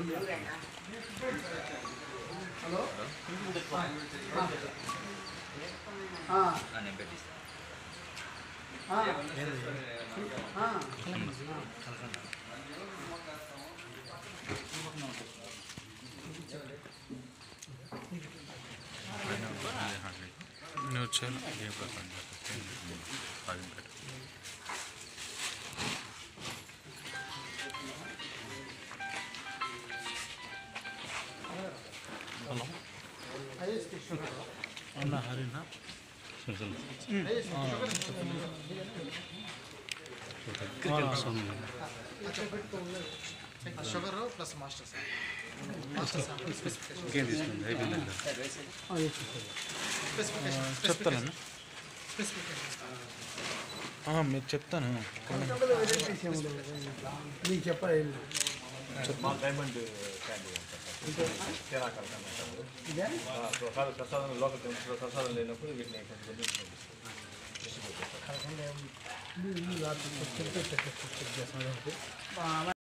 Hello ఆ. నేను పెట్టిస్తాను ఆ. ఆ. నేను వచ్చాను ఏ ప్రకారం పది పెట్టు అన్న హరినా షుగర్ ప్లస్ మాస్టర్ సార్ ఇంకేం తీసుకుంది అయిపోయింది స్పెసిఫికేషన్ చెప్తానన్నా స్పెసిఫికేషన్ మీరు చెప్తాను నీకు చెప్పాలి మా డైమండ్ క్యాండీ తేరాకల్ అంటారు ఇదే ప్రసాద ప్రసాదం లోకల్ టెంపుల్ ప్రసాదం లేనప్పుడు వీటిని కొంచెం డిస్ట్రిబ్యూట్ చేస్తారు రాత్రి